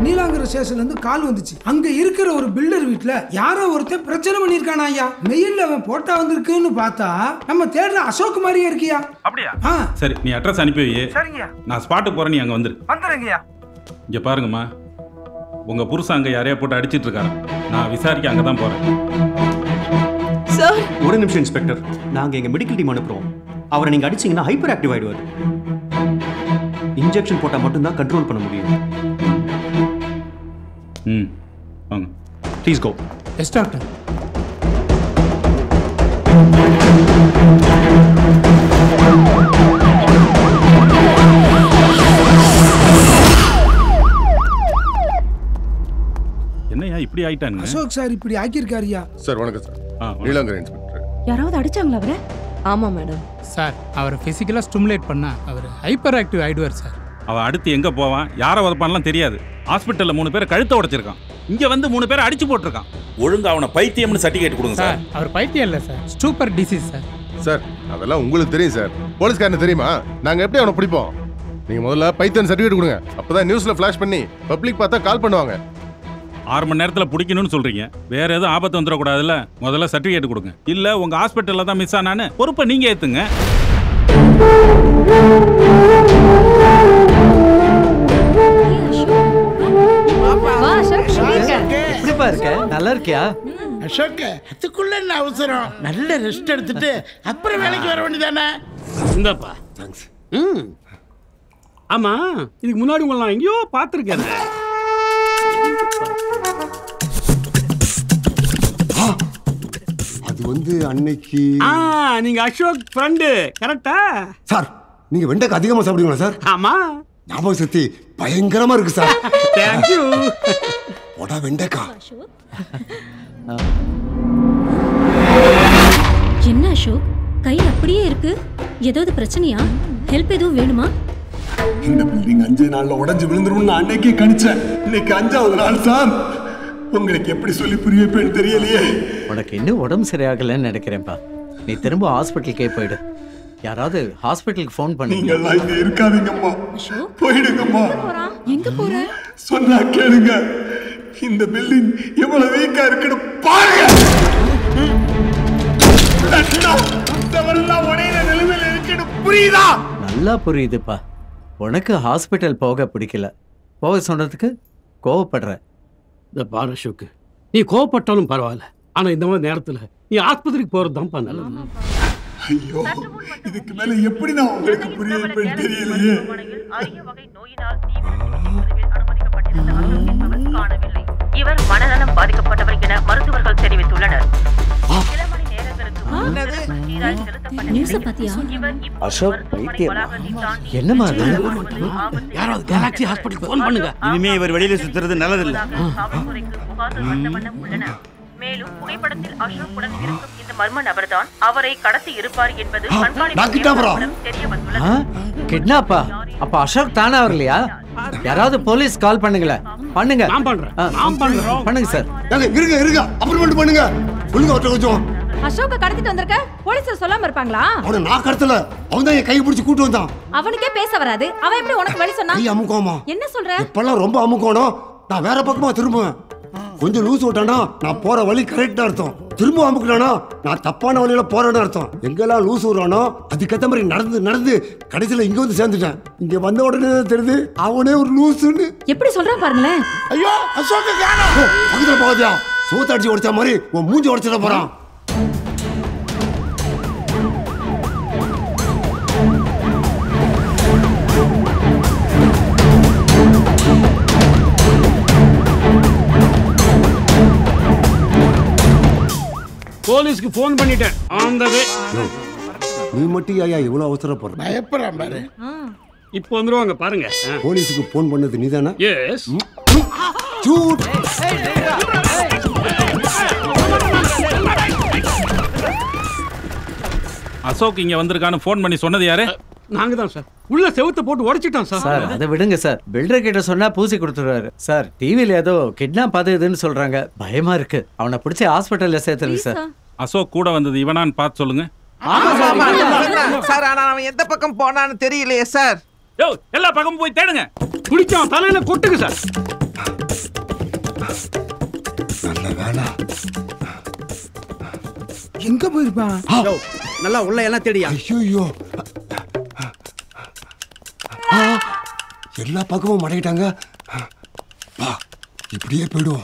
நீலாங்கர ஸ்டேஷன்ல இருந்து கால் வந்துச்சு அங்க இருக்கிற ஒரு பில்டர் வீட்ல யாரோ ஒருத்தன் பிரச்சனை பண்ணிருக்கானா ஐயா மெயில்ல அவன் போட்டா வந்திருக்குன்னு பார்த்தா நம்ம தேடுற அசோக் மாதிரியே இருக்கியா அப்படியா ஆ சரி நீ அட்ரஸ் அனுப்பி வை சரிங்கய்யா நான் ஸ்பாட்டுக்கு போறேன் நீ அங்க வந்துரு வந்துடுங்கய்யா இங்க பாருங்கம்மா உங்க புருஷன் அங்க யாரையா போட்டு அடிச்சிட்டு இருக்காரு நான் விசாரிக்க அங்க தான் போறேன் சார் ஒரு நிமிஷம் இன்ஸ்பெக்டர் நாங்க எங்க மெடிக்கல் டீம் அனுப்புறோம் அவரை நீங்க அடிச்சீங்கன்னா ஹைப்பர் ஆக்டிவ் ஆயிடுவார் இன்ஜெக்ஷன் போட்டா மட்டும்தான் கண்ட்ரோல் பண்ண முடியும் ம் வாங்க ப்ளீஸ் கோ எஸ் டாக்டர் என்னய்யா இப்படி ஆயிட்டானுங்க அசோக் சார் இப்படி ஆக்கியிருக்காருயா சார் வணக்கம் சார் ஆ, வணக்கம். நீலாங்கர் இன்ஸ்பெக்டர் யாராவது அடிச்சாங்களா அவரை ஆமா மேடம் சார் அவரை ஃபிசிக்கலாக ஸ்டிமுலேட் பண்ணா அவர் ஹைப்பர் ஆக்டிவ் ஆயிடுவார் சார் அவன் அடுத்து எங்க போவான் யாரை உதப்பான்லாம் தெரியாது ஹாஸ்பிட்டல்ல மூணு பேரை கழுத்தை உடைச்சிருக்கான் இங்க வந்து மூணு பேரை அடிச்சு போட்டிருக்கான் ஒழுங்கா அவனை பைத்தியம்னு சர்டிஃபிகேட் கொடுங்க சார் சார் அவர் பைத்தியம் இல்லை sir stupor disease sir sir அதெல்லாம் உங்களுக்கு தெரியும் சார் போலீஸ்காரனு தெரியுமா நாங்க எப்படி அவனை பிடிப்போம் நீங்க முதல்ல பைத்தன் சர்டிஃபிகேட் கொடுங்க அப்பதான் நியூஸ்ல ஃபிளாஷ் பண்ணி பப்ளிக் பார்த்தா கால் பண்ணுவாங்க ஆறு மணி நேரத்துல பிடிக்கணும்னு சொல்றீங்க வேற எதுவும் ஆபத்து வந்துடக்கூடாதுல்ல முதல்ல சர்டிஃபிகேட் கொடுங்க இல்ல உங்க ஹாஸ்பிட்டல்ல தான் மிஸ் ஆனான்னு பொறுப்பை நீங்க ஏத்துங்க வா அசோக் எப்படி இருக்க? எப்படிப்பா இருக்க நல்லா இருக்கியா அசோக் அதுக்குள்ள என்ன அவசரம் நல்ல ரெஸ்ட் எடுத்துட்டு அப்புறம் வேலைக்கு வர வேண்டியதானே இந்தாப்பா ம் ஆமா இதுக்கு முன்னாடி உங்களை நான் எங்கேயோ பார்த்துருக்கேன் அது வந்து அன்னைக்கு ஆ நீங்க அசோக் ஃப்ரெண்டு கரெக்டா சார் நீங்க வெண்டைக்காய் அதிகமா சாப்பிடுவீங்களா சார் ஆமா ஞாபக சக்தி பயங்கரமா இருக்கு சார் தேங்க்யூ போடா வெண்டைக்காய் என்ன அசோக் கை அப்படியே இருக்கு ஏதாவது பிரச்சனையா ஹெல்ப் எதுவும் வேணுமா இந்த பில்டிங் அஞ்சு நாள்ல உடைஞ்சு விழுந்துரும்னு அன்னைக்கே கணிச்சேன் இன்னைக்கு அஞ்சாவது நாள் சார் உங்களுக்கு எப்படி சொல்லி புரிய வைப்பேன்னு தெரியலையே உனக்கு இன்னும் உடம்பு சரியாகலன்னு நினைக்கிறேன்ப்பா நீ திரும்ப ஹாஸ்பிட்டலுக்கே போயிடு யாராவது ஹாஸ்பிட்டலுக்கு ஃபோன் பண்ணி நீங்க எல்லாம் இங்க இருக்காதீங்கம்மா போயிடுங்கம்மா எங்க போற சொன்னா கேளுங்க இந்த பில்டிங் எவ்வளவு வீக்கா இருக்குன்னு பாருங்க உடையிற நிலைமையில இருக்குன்னு புரியுதா நல்லா புரியுதுப்பா உனக்கு ஹாஸ்பிட்டல் போக பிடிக்கல போக சொன்னதுக்கு கோவப்படுற இந்த பாரு அசோக் நீ கோவப்பட்டாலும் பரவாயில்ல ஆனா இந்த மாதிரி நேரத்துல நீ ஆஸ்பத்திரிக்கு போறது தான் நல்லது ஐயோ இதுக்கு மேல எப்படி நான் உங்களுக்கு புரிய வைப்பேன்னு தெரியலையே இவர் மனநலம் பாதிக்கப்பட்டவர் என மருத்துவர்கள் தெரிவித்துள்ளனர் நியூஸ பாத்தியா அசோக் பைத்தியமா என்னம்மா அது யாராவது கேலாக்ஸி ஹாஸ்பிட்டல் ஃபோன் பண்ணுங்க இனிமே இவர் வெளியில சுத்துறது நல்லதில்ல மேலும் புகைப்படத்தில் அசோக்குடன் இருக்கும் இந்த மர்ம நபர்தான் அவரை கடத்தி இருப்பார் என்பது நான் கிட்டாபுரம். கண்காணிப்பு தெரிய வந்துள்ளது கிட்னாப்பா அப்ப அசோக் தானே வரலையா யாராவது போலீஸ் கால் பண்ணுங்களேன் பண்ணுங்க நான் பண்றேன் ஆ, நான் பண்றேன் பண்ணுங்க சார் ஏங்க, இருங்க இருங்க அப்புறமேட்டு பண்ணுங்க ஒழுங்கா ஒருத்தர் கொஞ்சம் அசோக்க கடத்திட்டு வந்திருக்க போலீஸ் சொல்லாம இருப்பாங்களா அவனை நான் கடத்தல அவன் தான் என் கை பிடிச்சி கூட்டு வந்தான் அவனுக்கே பேச வராது அவன் எப்படி உனக்கு வழி சொன்னா கை அமுக்கோமா என்ன சொல்ற எப்பெல்லாம் ரொம்ப அமுக்கணும் நான் வேற பக்கமா திரும்புவேன் கொஞ்சம் லூஸ் விட்டானா நான் போற வழி கரெக்டா அர்த்தம் திரும்ப அமுக்கிட்டானா நான் தப்பான வழியில போறேன்னு அர்த்தம் எங்கெல்லாம் லூஸ் விடுறானோ அதுக்கேத்த மாதிரி நடந்து நடந்து கடைசியில இங்க வந்து சேர்ந்துட்டேன் இங்க வந்த உடனே தான் தெரியுது அவனே ஒரு லூசுன்னு எப்படி சொல்றான் பாருங்களேன் ஐயோ அசோக் காணோம் ஓ, பக்கத்துல போகாதியா சோத்தடிச்சு உடைச்ச மாதிரி உன் மூஞ்சி உடைச்சிட போறான் போலீஸ்க்கு ஃபோன் பண்ணிட்டேன் அந்த நீ மட்டும் ஐயா இவ்வளவு அவசரப்படுற பயப்படுறான் பாரு இப்போ வந்துருவாங்க பாருங்க போலீஸுக்கு போன் பண்ணது நீதானே எஸ் சூட் அசோக் இங்க வந்திருக்கான்னு ஃபோன் பண்ணி சொன்னது யாரு நாங்க தான் சார் உள்ள செவுத்த போட்டு உடைச்சிட்டோம் சார் சார் அதை விடுங்க சார் பில்டர் கிட்ட சொன்னா பூசி கொடுத்துருவாரு சார் டிவில ஏதோ கிட்னாப் அது இதுன்னு சொல்றாங்க பயமா இருக்கு அவனை பிடிச்சி ஹாஸ்பிட்டல்ல சேர்த்துருங்க சார் அசோக் கூட வந்தது இவனான்னு பார்த்து சொல்லுங்க சார் ஆனா அவன் எந்த பக்கம் போனான்னு தெரியலையே சார் யோ எல்லா பக்கமும் போய் தேடுங்க பிடிச்சோம் தலையில கொட்டுங்க சார் எங்க போயிருப்பான் நல்லா உள்ள எல்லாம் தேடியா ஐயோ எல்லா பக்கமும் மடக்கிட்டாங்க வா இப்படியே போயிடுவோம்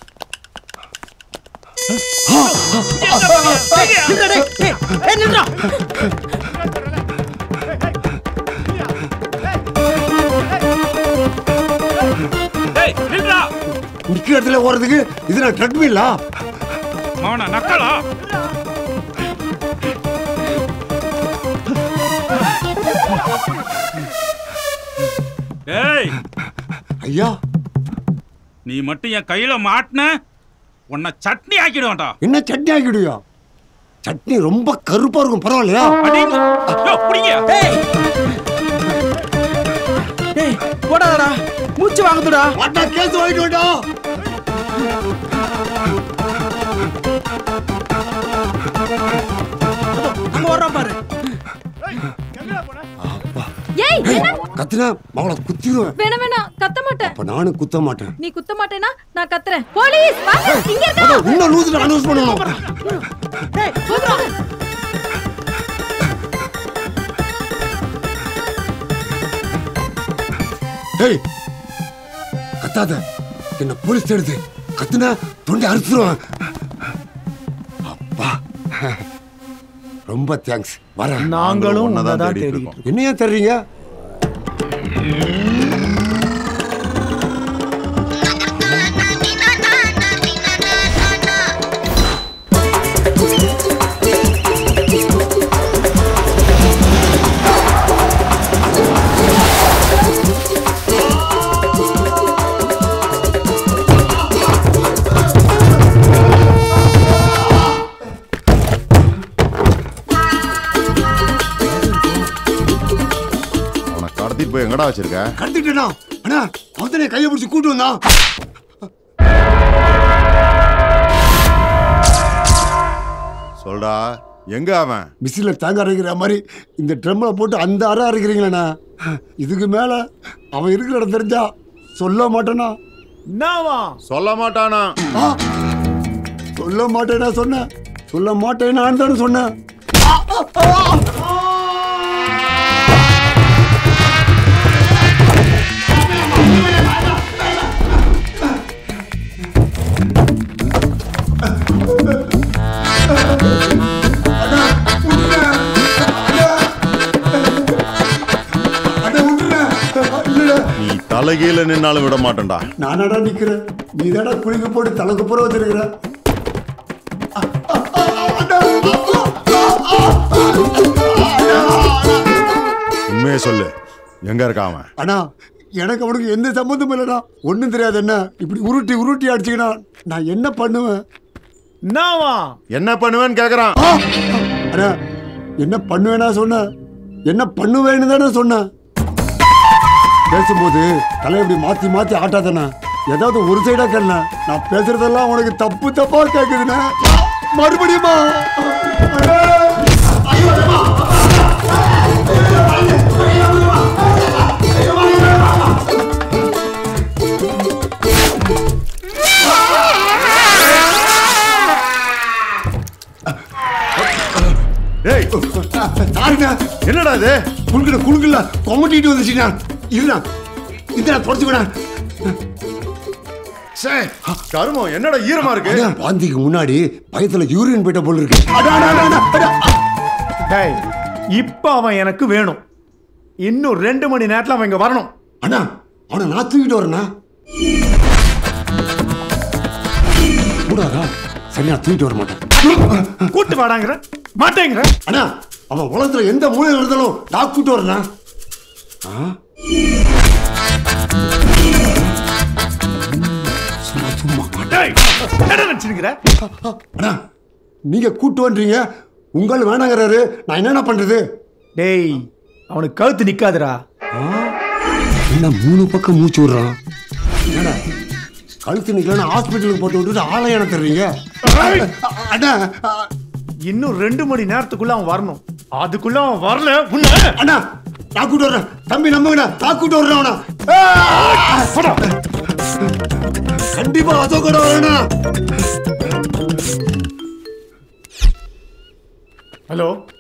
நிக்கிற இடத்துல ஓடுறதுக்கு இது நான் ட்ரெட்மில்லா மவன நக்கலா ஏய் ஐயா நீ மட்டும் என் கையில மாட்டின உன்னை சட்னி ஆக்கிடுவேன்டா என்ன சட்னி ஆக்கிடுயா சட்னி ரொம்ப கருப்பா இருக்கும் பரவாயில்லையா போடாதடா மூச்சு வாங்குதுடா அண்ணா கேஸ் வாங்கிட்டு வேண்டா அங்க வர்றான் பாரு ஏய் என்ன கத்துனா மவளை குத்திடுவேன் வேணாம் வேணாம் கத்த மாட்டேன் அப்ப நானும் குத்த மாட்டேன் நீ குத்த மாட்டேனா நான் கத்துறேன் போலீஸ் வாங்க இங்க இருக்க அதான் இன்னும் லூசுல அனௌன்ஸ் பண்ணணும் ஏய் கத்தாத என்ன போலீஸ் எடுத்து கத்துனா தொண்டை அறுத்துருவான் அப்பா ரொம்ப தேங்க்ஸ் வரேன் நாங்களும் உன்னதான் தேடிட்டு என்னையா தர்றீங்க அவனை கடத்திட்டு போய் எங்கடா வச்சிருக்க கடத்திட்டேனா அண்ணா அவத்தனை கையை பிடிச்சி கூட்டு வந்தான் சொல்டா எங்க அவன் மிஷின்ல தேங்காய் அரைக்கிற மாதிரி இந்த ட்ரம்ல போட்டு அந்த அரை அரைக்கிறீங்களேண்ணா இதுக்கு மேல அவன் இருக்கிற இடம் தெரிஞ்சா சொல்ல மாட்டேனா என்னவா சொல்ல மாட்டானா ஆ, சொல்ல மாட்டேனா சொன்னேன் சொல்ல மாட்டேனான்னு தானே சொன்னேன் நீ தலைகீழ நின்னாலும் விட மாட்டேன்டா நானாடா நிக்கிறேன் நீ தாடா குளிக்க போட்டு தலைக்கு புற வச்சிருக்கிற உண்மையை சொல்லு எங்க இருக்கான் அவன் அண்ணா எனக்கு அவனுக்கு எந்த சம்மந்தமும் இல்லைடா ஒன்றும் தெரியாது என்ன இப்படி உருட்டி உருட்டி அடிச்சுக்கினா நான் என்ன பண்ணுவேன் என்னவா என்ன பண்ணுவேன்னு கேக்குறான் அண்ணா என்ன பண்ணுவேனா சொன்ன என்ன பண்ணுவேன்னு தானே சொன்னேன் பேசும்போது தலை இப்படி மாத்தி மாத்தி ஆட்டாதண்ணா ஏதாவது ஒரு சைடா கேள்ண்ணா நான் பேசுறதெல்லாம் உனக்கு தப்பு தப்பா கேக்குதுண்ணா மறுபடியுமா டேய் சாரிண்ணா என்னடா இது குழுக்குல குழுக்குல கொமட்டிட்டு வந்துச்சுண்ணா இல்லண்ணா இந்த தொடச்சுக்கண்ணா சே கருமம் என்னடா ஈரமா இருக்கு அண்ணா, வாந்திக்கு முன்னாடி பயத்துல யூரின் போயிட்ட போல இருக்கு அடா, அடா, அடா, அடா, அடா. டேய் இப்போ அவன் எனக்கு வேணும் இன்னும் ரெண்டு மணி நேரத்துல அவன் இங்க வரணும் அண்ணா அவனை நான் தூக்கிட்டு வரேண்ணா கூடாதா சரி நான் தூக்கிட்டு வர மாட்டேன் கூட்டு வாடாங்கிற மாட்டேங்கிற அண்ணா அவன் உலகத்துல எந்த மூலையில் இருந்தாலும் நான் கூட்டு வரேண்ணா ஆ? சும்மா சும்மா டேய் என்ன நினைச்சிருக்கிற அண்ணா நீங்க கூட்டு வந்தீங்க உங்கள் வேணாங்கிறாரு நான் என்னென்ன பண்றது டேய் அவனுக்கு கழுத்து நிக்காதுடா என்ன மூணு பக்கம் மூச்சு விடுறான் என்னடா கழுத்து நிக்கலன்னு ஹாஸ்பிட்டலுக்கு போட்டு விட்டுட்டு ஆலயம் தர்றீங்க அண்ணா இன்னும் ரெண்டு மணி நேரத்துக்குள்ள அவன் வரணும் அதுக்குள்ள அவன் வரல உன்ன அண்ணா நான் கூட்டு வர்றேன் தம்பி நம்புங்கண்ணா நான் கூட்டு வர்றேன் அவனா கண்டிப்பா அசோகோட வரேண்ணா ஹலோ